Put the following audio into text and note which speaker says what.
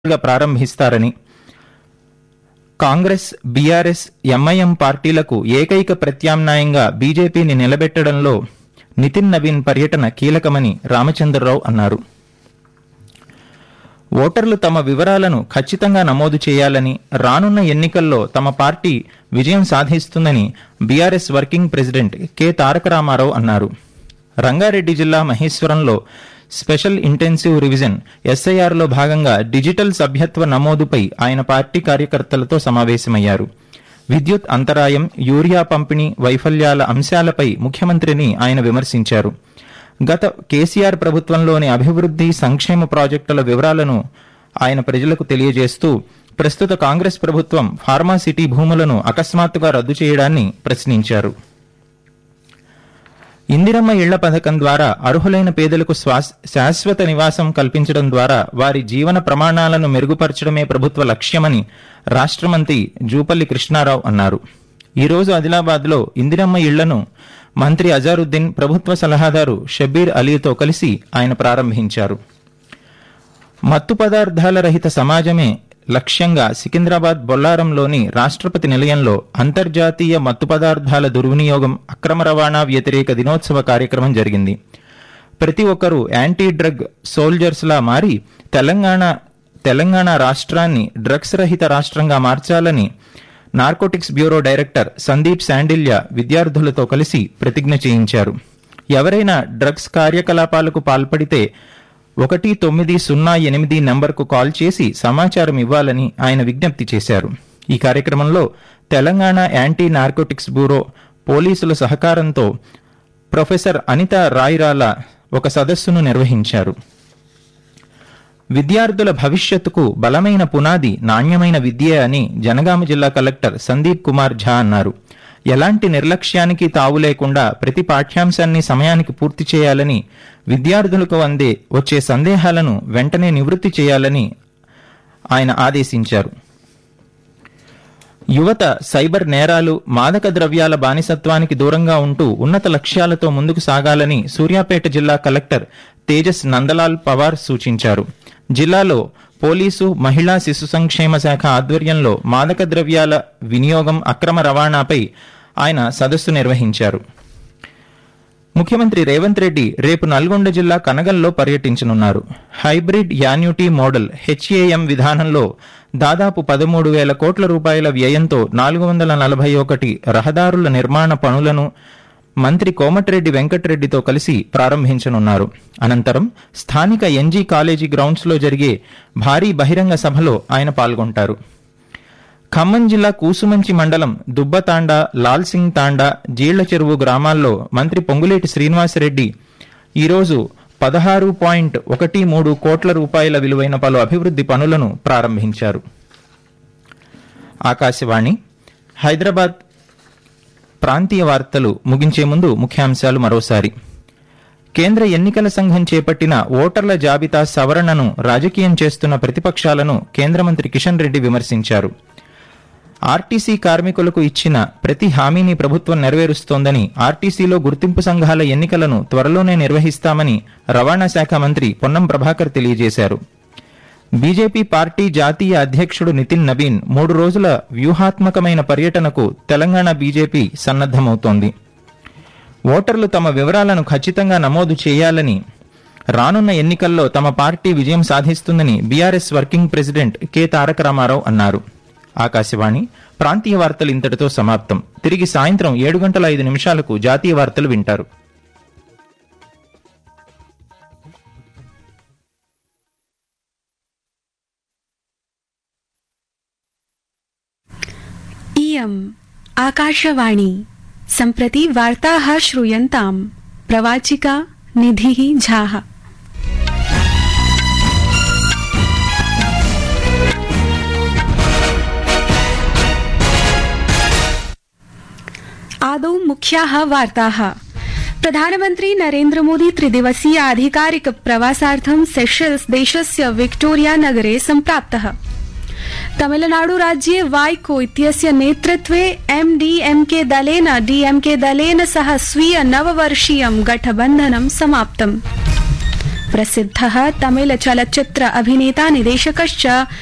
Speaker 1: గా ప్రారంభిస్తారని Congress BRS MIM పార్టీలకు ఏకైక ప్రత్యామ్నాయంగా బీజేపీని నిలబెట్టడంలో నితిన్ నవీన్ పర్యటన కీలకమని రామచంద్రరావు అన్నారు ఓటర్లు తమ వివరాలను ఖచ్చితంగా నమోదు చేయాలని రానున్న ఎన్నికల్లో తమ పార్టీ విజయం సాధిస్తుందని BRS working president K Taraka Rama Rao Rangareddy జిల్లా మహేశ్వరంలో స్పెషల్ ఇంటెన్సివ్ రివిజన్ ఎస్ఐఆర్లో భాగంగా డిజిటల్ సభ్యత్వ నమోదుపై ఆయన పార్టీ కార్యకర్తలతో సమావేశమయ్యారు విద్యుత్ అంతరాయం యూరియా పంపిణీ వైఫల్యాల అంశాలపై ముఖ్యమంత్రిని ఆయన విమర్శించారు గత కేసీఆర్ ప్రభుత్వంలోని అభివృద్ధి సంక్షేమ ప్రాజెక్టుల వివరాలను ఆయన ప్రజలకు తెలియజేస్తూ ప్రస్తుత కాంగ్రెస్ ప్రభుత్వం ఫార్మాసిటీ భూములను అకస్మాత్తుగా రద్దు చేయడాన్ని ప్రశ్నించారు ఇందిరమ్మ ఇళ్ల పథకం ద్వారా అర్హులైన పేదలకు శ్వాస్- శాశ్వత నివాసం కల్పించడం ద్వారా వారి జీవన ప్రమాణాలను మెరుగుపరచడమే ప్రభుత్వ లక్ష్యమని రాష్ట్ర మంత్రి జూపల్లి కృష్ణారావు అన్నారు ఈ రోజు ఆదిలాబాద్ లో ఇందిరమ్మ ఇళ్లను మంత్రి అజారుద్దీన్ ప్రభుత్వ సలహాదారు షబ్బీర్ అలీతో కలిసి ఆయన ప్రారంభించారు మత్తు పదార్థాల రహిత సమాజమే లక్ష్యంగా సికింద్రాబాద్ బొల్లారంలోని రాష్ట్రపతి నిలయంలో అంతర్జాతీయ మత్తు పదార్థాల దుర్వినియోగం అక్రమ రవాణా వ్యతిరేక దినోత్సవ కార్యక్రమం జరిగింది ప్రతి ఒక్కరూ యాంటీ డ్రగ్ సోల్జర్స్ లా మారి తెలంగాణ తెలంగాణ రాష్ట్రాన్ని డ్రగ్స్ రహిత రాష్ట్రంగా మార్చాలని narcotics bureau director Sandeep Shandilya విద్యార్థులతో కలిసి ప్రతిజ్ఞ చేయించారు ఎవరైనా డ్రగ్స్ కార్యకలాపాలకు పాల్పడితే ఒకటి తొమ్మిది సున్నా ఎనిమిది నంబర్కు కాల్ చేసి సమాచారం ఇవ్వాలని ఆయన విజ్ఞప్తి చేశారు ఈ కార్యక్రమంలో తెలంగాణ యాంటీ నార్కోటిక్స్ బ్యూరో పోలీసుల సహకారంతో ప్రొఫెసర్ అనిత రాయిరాల ఒక సదస్సును నిర్వహించారు విద్యార్థుల భవిష్యత్తుకు బలమైన పునాది నాణ్యమైన విద్యే అని జనగామ జిల్లా కలెక్టర్ సందీప్ కుమార్ ఝా అన్నారు ఎలాంటి నిర్లక్ష్యానికి తావు లేకుండా ప్రతి పాఠ్యాంశాన్ని సమయానికి పూర్తి చేయాలని విద్యార్థులకు అందే వచ్చే సందేహాలను వెంటనే నివృత్తి చేయాలని ఆయన ఆదేశించారు యువత సైబర్ నేరాలు మాదక ద్రవ్యాల బానిసత్వానికి దూరంగా ఉంటూ ఉన్నత లక్ష్యాలతో ముందుకు సాగాలని సూర్యాపేట జిల్లా కలెక్టర్ తేజస్ నందలాల్ పవార్ సూచించారు జిల్లాలో పోలీసు మహిళా శిశు సంక్షేమ శాఖ ఆధ్వర్యంలో మాదక ద్రవ్యాల వినియోగం అక్రమ రవాణాపై ఆయన సదస్సు నిర్వహించారు ముఖ్యమంత్రి రేవంత్ రెడ్డి రేపు నల్గొండ జిల్లా కనగల్లో పర్యటించనున్నారు హైబ్రిడ్ యాన్యుటీ మోడల్ హెచ్ఏఎం విధానంలో దాదాపు పదమూడు వేల కోట్ల రూపాయల వ్యయంతో నాలుగు వందల నలభై ఒకటి రహదారుల నిర్మాణ పనులను మంత్రి కోమటిరెడ్డి వెంకటరెడ్డితో కలిసి ప్రారంభించనున్నారు అనంతరం స్థానిక ఎన్జీ కాలేజీ గ్రౌండ్స్లో జరిగే భారీ బహిరంగ సభలో ఆయన పాల్గొంటారు ఖమ్మం జిల్లా కూసుమంచి మండలం దుబ్బతాండా లాల్ సింగ్ తాండా జీళ్ల చెరువు గ్రామాల్లో మంత్రి పొంగులేటి శ్రీనివాసరెడ్డి ఈరోజు పదహారు పాయింట్ ఒకటి మూడు కోట్ల రూపాయల విలువైన పలు అభివృద్ధి పనులను ప్రారంభించారు ఆకాశవాణి హైదరాబాద్ ప్రాంతీయ వార్తలు ముగించే ముందు ముఖ్యాంశాలు మరోసారి కేంద్ర ఎన్నికల సంఘం చేపట్టిన ఓటర్ల జాబితా సవరణను రాజకీయం చేస్తున్న ప్రతిపక్షాలను కేంద్ర మంత్రి కిషన్ రెడ్డి విమర్శించారు ఆర్టీసీ కార్మికులకు ఇచ్చిన ప్రతి హామీని ప్రభుత్వం నెరవేరుస్తోందని ఆర్టీసీలో గుర్తింపు సంఘాల ఎన్నికలను త్వరలోనే నిర్వహిస్తామని రవాణా శాఖ మంత్రి పొన్నం ప్రభాకర్ తెలియజేశారు బీజేపీ పార్టీ జాతీయ అధ్యక్షుడు నితిన్ నవీన్ మూడు రోజుల వ్యూహాత్మకమైన పర్యటనకు తెలంగాణ బీజేపీ సన్నద్దమవుతోంది ఓటర్లు తమ వివరాలను ఖచ్చితంగా నమోదు చేయాలని రానున్న ఎన్నికల్లో తమ పార్టీ విజయం సాధిస్తుందని BRS working president K Taraka Rama Rao Akashvani ప్రాంతీయ వార్తలు ఇంతటితో సమాప్తం తిరిగి సాయంత్రం ఏడు గంటల ఐదు నిమిషాలకు జాతీయ వార్తలు వింటారు
Speaker 2: इयम् आकाशवाणी सम्प्रति वार्ताः श्रूयन्ताम् प्रवाचिका निधिः झाः आदौ मुख्याः वार्ताः प्रधानमन्त्री नरेन्द्रमोदी त्रिदिवसीय आधिकारिक प्रवासार्थं सेशेल्स देशस्य विक्टोरिया नगरे सम्प्राप्तः तमिलनाडु राज्ये वाइको इत्यस्य नेतृत्वे एमडीएमके दलेन डीएमके दलेन सह स्वीय नववर्षीयं गठबन्धनं समाप्तम् प्रसिद्धः तमिल चलच्चित्र अभिनेता निदेशकश्च